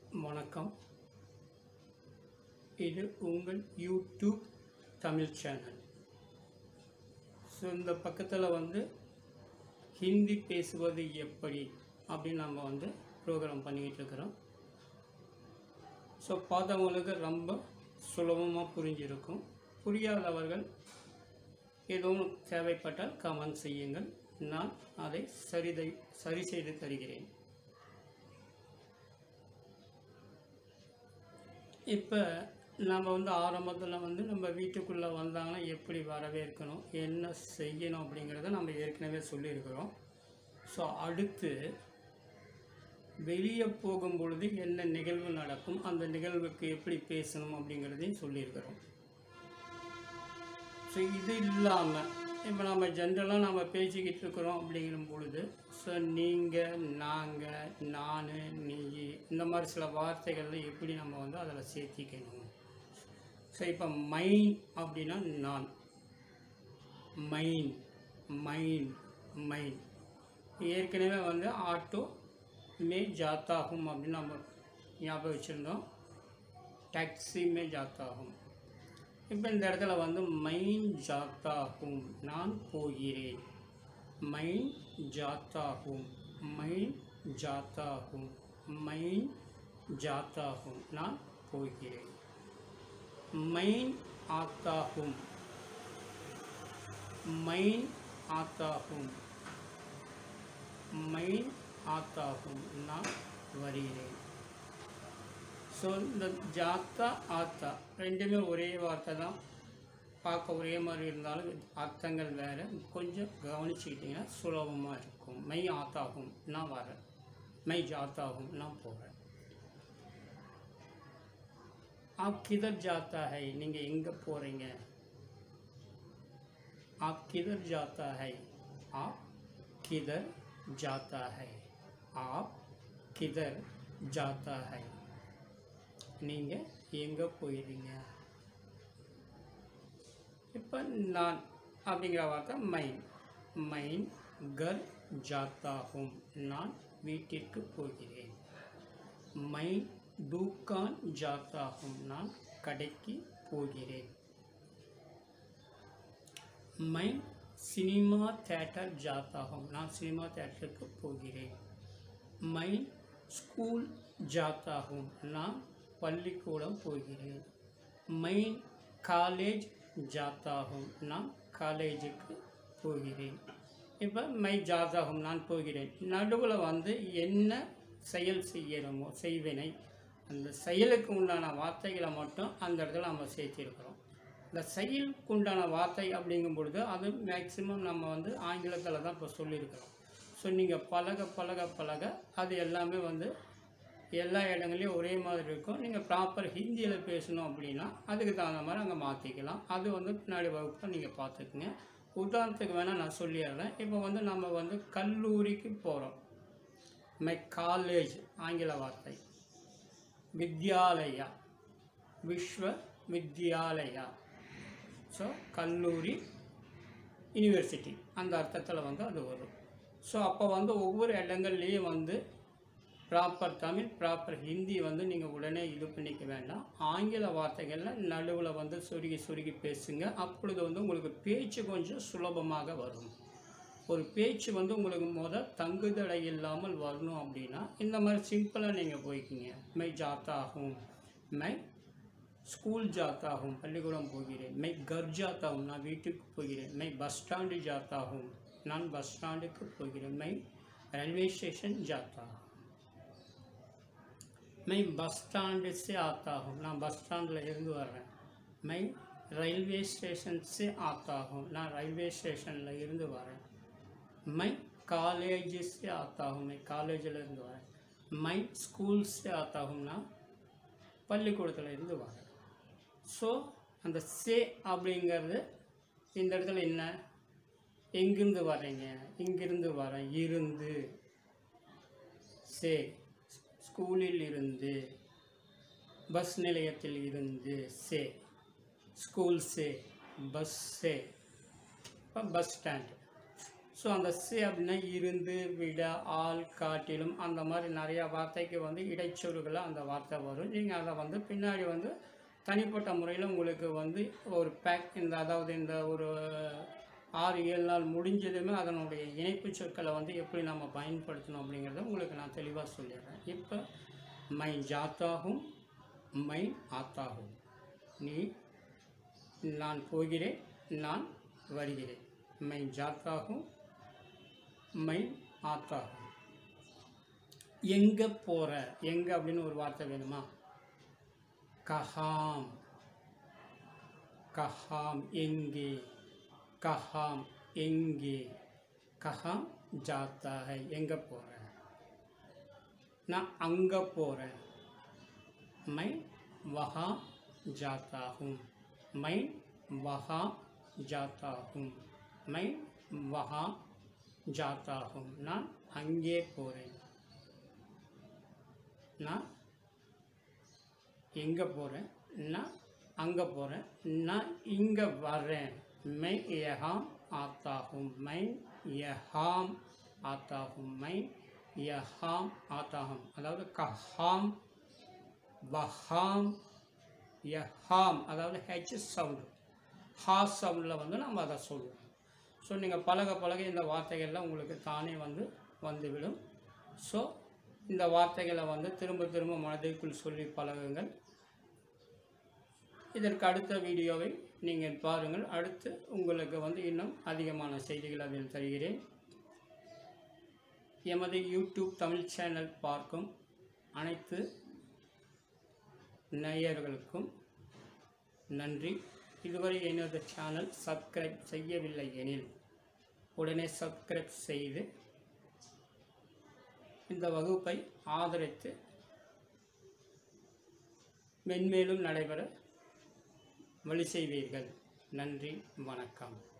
வணக்கம் இது உங்கள் யூடியூப் தமிழ் சேனல் ஸோ இந்த பக்கத்தில் வந்து ஹிந்தி பேசுவது எப்படி அப்படின்னு நம்ம வந்து ப்ரோக்ராம் பண்ணிக்கிட்டு இருக்கிறோம் ஸோ பார்த்தவங்களுக்கு ரொம்ப சுலபமாக புரிஞ்சிருக்கும் புரியாதவர்கள் எதுவும் தேவைப்பட்டால் கமெண்ட் செய்யுங்கள் நான் அதை சரிதை சரி செய்து தருகிறேன் இப்போ நம்ம வந்து ஆரம்பத்தில் வந்து நம்ம வீட்டுக்குள்ளே வந்தாங்கன்னா எப்படி வரவேற்கணும் என்ன செய்யணும் அப்படிங்கிறத நம்ம ஏற்கனவே சொல்லியிருக்கிறோம் ஸோ அடுத்து வெளியே போகும் பொழுது என்ன நிகழ்வு நடக்கும் அந்த நிகழ்வுக்கு எப்படி பேசணும் அப்படிங்கிறதையும் சொல்லியிருக்கிறோம் ஸோ இது இல்லாமல் இப்போ நம்ம ஜென்ரலாக நம்ம பேசிக்கிட்டு இருக்கிறோம் அப்படிங்கிற பொழுது ஸோ நீங்கள் நாங்கள் நான் நீ இந்த மாதிரி சில வார்த்தைகளில் எப்படி நம்ம வந்து அதில் சேர்த்திக்கணும் ஸோ இப்போ மைன் அப்படின்னா நான் மைன் மைன் மைன் ஏற்கனவே வந்து ஆட்டோ மே ஜாத்தாகும் அப்படின்னு நம்ம ஞாபகம் வச்சுருந்தோம் டாக்ஸி மே ஜாத்தாகும் இப்போ இந்த இடத்துல வந்து மைன் ஜாத்தாகும் நான் போகிறேன் மைன் ஜாத்தாகும் மைன் ஜாத்தாகும் மைன் ஜாத்தாகும் நான் போகிறேன் மைன் ஆத்தாகும் மைன் ஆத்தாகும் மைன் ஆத்தாகும் நான் வருகிறேன் ஸோ இந்த ஜாத்தா ஆத்தா ரெண்டுமே ஒரே வார்த்தை தான் பார்க்க ஒரே மாதிரி இருந்தாலும் அர்த்தங்கள் வேறு கொஞ்சம் கவனிச்சுக்கிட்டிங்கன்னா சுலபமாக இருக்கும் மை ஆத்தாகும் நான் வரேன் மை ஜாத்தாகும் நான் போகிறேன் ஆப் கிதர் ஜாத்தா ஹை நீங்கள் எங்கே போகிறீங்க आप किधर जाता है आप किधर जाता है आप किधर जाता है நீங்கள் எங்கே போயிடுங்க இப்போ நான் அப்படிங்கிற வார்த்தை மைன் மைன் கர் ஜாத்தாகும் நான் வீட்டிற்கு போகிறேன் மைன் தூக்கான் ஜாத்தாகும் நான் கடைக்கு போகிறேன் मैं सिनेमा थिएटर जाता हूँ நான் சினிமா தேட்டருக்கு போகிறேன் मैं ஸ்கூல் जाता हूँ நான் பள்ளிக்கூடம் போகிறேன் मैं காலேஜ் जाता हूँ நான் காலேஜுக்கு போகிறேன் இப்போ மை ஜாதாகும் நான் போகிறேன் நடுவில் வந்து என்ன செயல் செய்யணுமோ செய்வினை அந்த செயலுக்கு உண்டான வார்த்தைகளை மட்டும் அந்த இடத்துல நம்ம சேர்த்திருக்கிறோம் இந்த செயலுக்கு உண்டான வார்த்தை அப்படிங்கும் பொழுது அது மேக்சிமம் நம்ம வந்து ஆங்கிலத்தில் தான் இப்போ சொல்லியிருக்கிறோம் ஸோ நீங்கள் பழக பழக பழக அது எல்லாமே வந்து எல்லா இடங்களையும் ஒரே மாதிரி இருக்கும் நீங்கள் ப்ராப்பர் ஹிந்தியில் பேசணும் அப்படின்னா அதுக்கு தகுந்த மாதிரி அங்கே மாற்றிக்கலாம் அது வந்து பின்னாடி வகுப்பில் நீங்கள் பார்த்துக்குங்க உதாரணத்துக்கு வேணால் நான் சொல்லிடுறேன் இப்போ வந்து நம்ம வந்து கல்லூரிக்கு போகிறோம் மை காலேஜ் ஆங்கில வார்த்தை வித்யாலயா விஸ்வ வித்யாலயா ஸோ கல்லூரி யூனிவர்சிட்டி அந்த அர்த்தத்தில் வந்து அது வரும் ஸோ அப்போ வந்து ஒவ்வொரு இடங்கள்லேயும் வந்து ப்ராப்பர் தமிழ் ப்ராப்பர் ஹிந்தி வந்து நீங்கள் உடனே இது பண்ணிக்க வேண்டாம் ஆங்கில வார்த்தைகளில் நடுவில் வந்து சுருகி சுருகி பேசுங்க அப்பொழுது வந்து உங்களுக்கு பேச்சு கொஞ்சம் சுலபமாக வரும் ஒரு பேச்சு வந்து உங்களுக்கு முத தங்குதடை இல்லாமல் வரணும் அப்படின்னா இந்த மாதிரி சிம்பிளாக நீங்கள் போய்க்கிங்க மை ஜாத்தாகும் மை ஸ்கூல் ஜாத்தாகும் பள்ளிக்கூடம் போகிறேன் மை கர் ஜாத்தாகும் நான் வீட்டுக்கு போகிறேன் மை பஸ் ஸ்டாண்டு ஜாத்தாகும் நான் பஸ் ஸ்டாண்டுக்கு போகிறேன் மை ரயில்வே ஸ்டேஷன் ஜாத்தா மை பஸ் ஸ்டாண்டு से आता हूँ நான் பஸ் ஸ்டாண்டில் இருந்து வர்றேன் மை ரயில்வே ஸ்டேஷன் से आता हूँ நான் ரயில்வே ஸ்டேஷனில் இருந்து வரேன் மை காலேஜ் से आता हूँ मैं காலேஜில் இருந்து வரேன் மை ஸ்கூல் से आता हूँ நான் பள்ளிக்கூடத்தில் இருந்து வரேன் ஸோ அந்த சே அப்படிங்கிறது இந்த இடத்துல என்ன எங்கிருந்து வரீங்க இங்கிருந்து வரேன் இருந்து சே ஸ்கூலில் இருந்து பஸ் நிலையத்தில் இருந்து சே ஸ்கூல் சே பஸ் சே இப்போ பஸ் ஸ்டாண்ட் ஸோ அந்த சி அப்படின்னா இருந்து விட ஆள் காட்டிலும் அந்த மாதிரி நிறையா வார்த்தைக்கு வந்து இடைச்சொல்களாக அந்த வார்த்தை வரும் நீங்கள் அதை வந்து பின்னாடி வந்து தனிப்பட்ட முறையில் உங்களுக்கு வந்து ஒரு பேக் இந்த அதாவது இந்த ஒரு ஆறு ஏழு நாள் முடிஞ்சதுமே அதனுடைய இணைப்பு சொற்களை வந்து எப்படி நம்ம பயன்படுத்தணும் அப்படிங்கிறத உங்களுக்கு நான் தெளிவாக சொல்லிடுறேன் இப்போ மை ஜாத்தாகும் மை ஆத்தாகும் நீ நான் போகிறேன் நான் வருகிறேன் மை ஜாத்தாகும் மை ஆத்தாகும் எங்கே போகிற எங்கே அப்படின்னு ஒரு வார்த்தை வேணுமா கஹாம் கஹாம் எங்கே கஹாம் எங்கே கஹாம் ஜாத்தா है எங்கே போகிறேன் நான் அங்கே போகிறேன் मैं वहाँ जाता हूँ मैं वहाँ जाता हूँ मैं वहाँ जाता हूँ நான் அங்கே போகிறேன் நான் எங்கே போகிறேன் நான் அங்கே போகிறேன் நான் இங்கே வர்றேன் मैं यहाँ आता हूँ मैं यहाँ आता हूँ मैं यहाँ आता हूँ அதாவது கஹாம் வஹாம் யஹாம் அதாவது ஹெச் சவுண்டு ஹா சவுண்டில் வந்து நம்ம அதை சொல்லுவோம் ஸோ நீங்கள் பழக பழக இந்த வார்த்தைகள்லாம் உங்களுக்கு தானே வந்து வந்துவிடும் ஸோ இந்த வார்த்தைகளை வந்து திரும்ப திரும்ப மனதிற்குள் சொல்லி பழகுங்கள் இதற்கு அடுத்த வீடியோவை நீங்கள் பாருங்கள் அடுத்து உங்களுக்கு வந்து இன்னும் அதிகமான செய்திகள் அதில் தருகிறேன் எமது யூடியூப் தமிழ் சேனல் பார்க்கும் அனைத்து நேயர்களுக்கும் நன்றி இதுவரை எனது சேனல் சப்ஸ்கிரைப் செய்யவில்லை எனில் உடனே சப்ஸ்கிரைப் செய்து இந்த வகுப்பை ஆதரித்து மென்மேலும் நடைபெற வழி செய்வீர்கள் நன்றி வணக்கம்